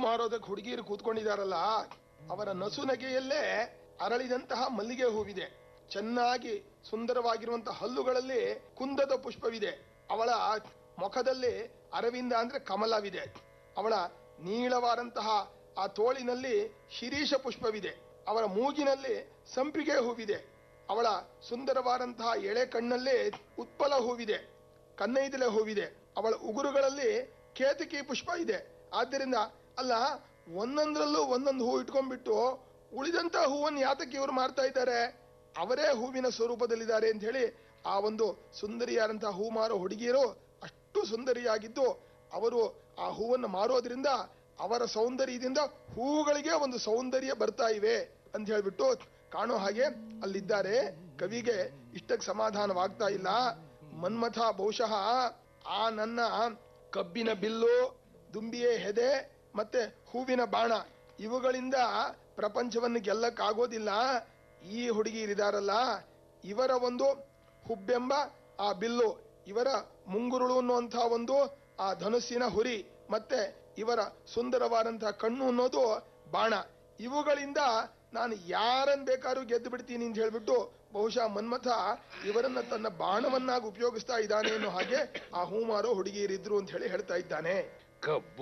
ಮಾರೋದಕ್ಕೆ ಹುಡುಗಿಯರು ಕೂತ್ಕೊಂಡಿದಾರಲ್ಲ ಅವರ ನಸುನಗೆಯಲ್ಲೇ ಅರಳಿದಂತಹ ಮಲ್ಲಿಗೆ ಹೂವಿದೆ ಚೆನ್ನಾಗಿ ಸುಂದರವಾಗಿರುವಂತಹ ಹಲ್ಲುಗಳಲ್ಲಿ ಕುಂದದ ಪುಷ್ಪವಿದೆ ಅವಳ ಮುಖದಲ್ಲಿ ಅರವಿಂದ ಅಂದ್ರೆ ಕಮಲವಿದೆ ಅವಳ ನೀಳವಾದಂತಹ ಆ ತೋಳಿನಲ್ಲಿ ಶಿರೀಷ ಪುಷ್ಪವಿದೆ ಅವಳ ಮೂಗಿನಲ್ಲಿ ಸಂಪಿಗೆ ಹೂವಿದೆ ಅವಳ ಸುಂದರವಾದಂತಹ ಎಳೆ ಕಣ್ಣಲ್ಲಿ ಉತ್ಪಲ ಹೂವಿದೆ ಕನ್ನೈದಿಲೆ ಹೂವಿದೆ ಅವಳ ಉಗುರುಗಳಲ್ಲಿ ಕೇತಕಿ ಪುಷ್ಪ ಇದೆ ಆದ್ದರಿಂದ ಅಲ್ಲ ಒಂದೊಂದ್ರಲ್ಲೂ ಒಂದೊಂದು ಹೂ ಇಟ್ಕೊಂಡ್ಬಿಟ್ಟು ಉಳಿದಂತ ಹೂವನ್ನು ಯಾತಕ್ಕೆ ಇವರು ಮಾರ್ತಾ ಇದ್ದಾರೆ ಅವರೇ ಹೂವಿನ ಸ್ವರೂಪದಲ್ಲಿದ್ದಾರೆ ಅಂತ ಹೇಳಿ ಆ ಒಂದು ಸುಂದರಿಯಾದಂತಹ ಹೂ ಮಾರೋ ಹುಡುಗಿಯರು ಅಷ್ಟು ಸುಂದರಿಯಾಗಿದ್ದು ಅವರು ಆ ಹೂವನ್ನು ಮಾರೋದ್ರಿಂದ ಅವರ ಸೌಂದರ್ಯದಿಂದ ಹೂಗಳಿಗೆ ಒಂದು ಸೌಂದರ್ಯ ಬರ್ತಾ ಇವೆ ಅಂತ ಹೇಳ್ಬಿಟ್ಟು ಕಾಣೋ ಹಾಗೆ ಅಲ್ಲಿದ್ದಾರೆ ಕವಿಗೆ ಇಷ್ಟಕ್ಕೆ ಸಮಾಧಾನವಾಗ್ತಾ ಇಲ್ಲ ಮನ್ಮಥ ಬಹುಶಃ ಆ ನನ್ನ ಕಬ್ಬಿನ ಬಿಲ್ಲು ದುಂಬಿಯ ಹೆದೆ ಮತ್ತೆ ಹೂವಿನ ಬಾಣ ಇವುಗಳಿಂದ ಪ್ರಪಂಚವನ್ನು ಗೆಲ್ಲಕ್ಕಾಗೋದಿಲ್ಲ ಈ ಹುಡುಗಿಯರಿದಾರಲ್ಲ ಇವರ ಒಂದು ಹುಬ್ಬೆಂಬ ಆ ಬಿಲ್ಲು ಇವರ ಮುಂಗುರುಳು ಅನ್ನುವಂತಹ ಒಂದು ಆ ಧನುಸ್ಸಿನ ಹುರಿ ಮತ್ತೆ ಇವರ ಸುಂದರವಾದಂತಹ ಕಣ್ಣು ಅನ್ನೋದು ಬಾಣ ಇವುಗಳಿಂದ ನಾನು ಯಾರನ್ ಬೇಕಾದ್ರೂ ಗೆದ್ದು ಬಿಡ್ತೀನಿ ಅಂತ ಹೇಳ್ಬಿಟ್ಟು ಬಹುಶಃ ಮನ್ಮಥ ಇವರನ್ನ ತನ್ನ ಬಾಣವನ್ನಾಗಿ ಉಪಯೋಗಿಸ್ತಾ ಇದ್ದಾನೆ ಅನ್ನೋ ಹಾಗೆ ಆ ಹೂಮಾರೋ ಹುಡುಗಿಯರಿದ್ರು ಅಂತ ಹೇಳಿ ಹೇಳ್ತಾ ಇದ್ದಾನೆ ಕಬ್ಬು